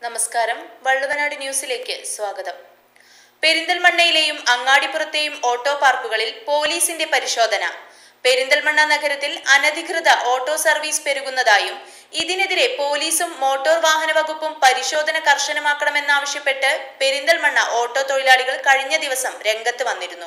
നമസ്കാരം വള്ളുവനാട് ന്യൂസിലേക്ക് സ്വാഗതം പെരിന്തൽമണ്ണയിലെയും അങ്ങാടിപ്പുറത്തെയും ഓട്ടോ പാർക്കുകളിൽ പോലീസിന്റെ പരിശോധന പെരിന്തൽമണ്ണ നഗരത്തിൽ അനധികൃത ഓട്ടോ സർവീസ് പെരുകുന്നതായും ഇതിനെതിരെ പോലീസും മോട്ടോർ വാഹന വകുപ്പും പരിശോധന കർശനമാക്കണമെന്നാവശ്യപ്പെട്ട് പെരിന്തൽമണ്ണ ഓട്ടോ തൊഴിലാളികൾ കഴിഞ്ഞ ദിവസം രംഗത്ത് വന്നിരുന്നു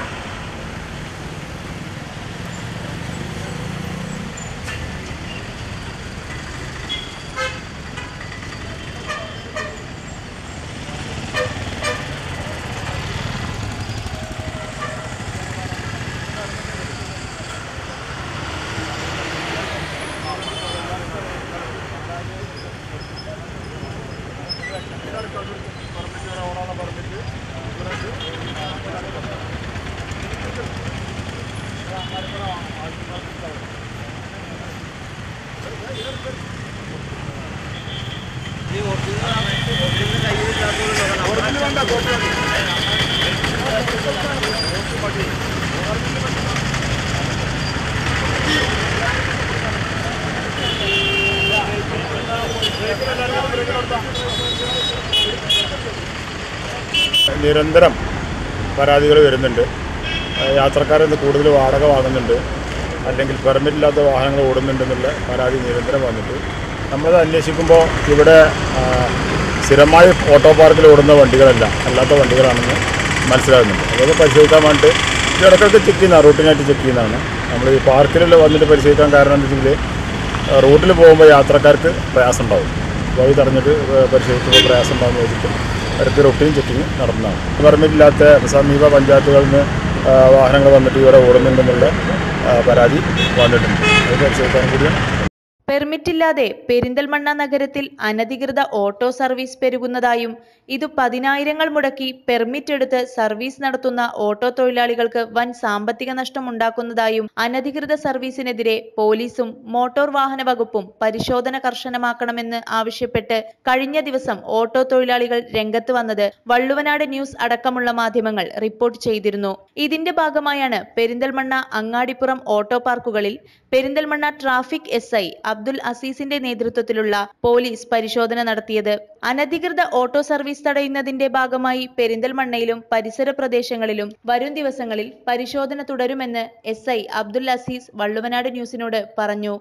നിരന്തരം പരാതികൾ വരുന്നുണ്ട് യാത്രക്കാരിൽ നിന്ന് കൂടുതൽ വാടക വാങ്ങുന്നുണ്ട് അല്ലെങ്കിൽ പെർമിറ്റ് ഇല്ലാത്ത വാഹനങ്ങൾ ഓടുന്നുണ്ടെന്നുള്ള പരാതി നിരന്തരം വന്നിട്ട് നമ്മളത് അന്വേഷിക്കുമ്പോൾ ഇവിടെ ആ, സ്ഥിരമായി ഓട്ടോ പാർക്കിൽ ഓടുന്ന വണ്ടികളല്ല അല്ലാത്ത വണ്ടികളാണെന്ന് മനസ്സിലാകുന്നുണ്ട് അതൊക്കെ പരിശോധിക്കാൻ വേണ്ടിയിട്ട് ഇത് ഇടയ്ക്കൊക്കെ ചെക്ക് ചെയ്യുന്ന റൂട്ടിനായിട്ട് ചെക്ക് ചെയ്യുന്നതാണ് നമ്മൾ ഈ പാർക്കിൽ വന്നിട്ട് പരിശോധിക്കാൻ കാരണം എന്താ വെച്ചെങ്കിൽ റൂട്ടിൽ പോകുമ്പോൾ യാത്രക്കാർക്ക് പ്രയാസം ഉണ്ടാവും വഴി തടഞ്ഞിട്ട് പരിശോധിക്കുമ്പോൾ പ്രയാസം ഉണ്ടാകുന്ന വെച്ചിട്ട് അവർക്ക് റൊട്ടീൻ ചെക്കിങ് നടത്തുന്നതാണ് പെർമിറ്റ് ഇല്ലാത്ത സമീപ പഞ്ചായത്തുകളിൽ നിന്ന് ആ, വാഹനങ്ങൾ വന്നിട്ട് ഇവിടെ ഓടുന്നുണ്ടെന്നുള്ള ആ, പരാതി വന്നിട്ടുണ്ട് അത് പരിശോധിക്കാൻ കൂടിയാണ് പെർമിറ്റില്ലാതെ പെരിന്തൽമണ്ണ നഗരത്തിൽ അനധികൃത ഓട്ടോ സർവീസ് പെരുകുന്നതായും ഇത് പതിനായിരങ്ങൾ മുടക്കി പെർമിറ്റ് എടുത്ത് സർവീസ് നടത്തുന്ന ഓട്ടോ തൊഴിലാളികൾക്ക് വൻ സാമ്പത്തിക നഷ്ടം ഉണ്ടാക്കുന്നതായും അനധികൃത സർവീസിനെതിരെ പോലീസും മോട്ടോർ വാഹന വകുപ്പും പരിശോധന കർശനമാക്കണമെന്ന് ആവശ്യപ്പെട്ട് കഴിഞ്ഞ ദിവസം ഓട്ടോ തൊഴിലാളികൾ രംഗത്ത് വന്നത് വള്ളുവനാട് ന്യൂസ് അടക്കമുള്ള മാധ്യമങ്ങൾ റിപ്പോർട്ട് ചെയ്തിരുന്നു ഇതിന്റെ ഭാഗമായാണ് പെരിന്തൽമണ്ണ അങ്ങാടിപ്പുറം ഓട്ടോ പാർക്കുകളിൽ Perinthalmanna traffic S I Abdul അസീസിന്റെ നേതൃത്വത്തിലുള്ള പോലീസ് പരിശോധന നടത്തിയത് അനധികൃത ഓട്ടോ സർവീസ് തടയുന്നതിന്റെ ഭാഗമായി പെരിന്തൽമണ്ണയിലും പരിസര പ്രദേശങ്ങളിലും വരും ദിവസങ്ങളിൽ പരിശോധന തുടരുമെന്ന് എസ് ഐ അബ്ദുൽ അസീസ് വള്ളുവനാട് ന്യൂസിനോട് പറഞ്ഞു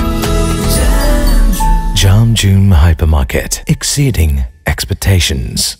Jam June Hypermarket, exceeding expectations.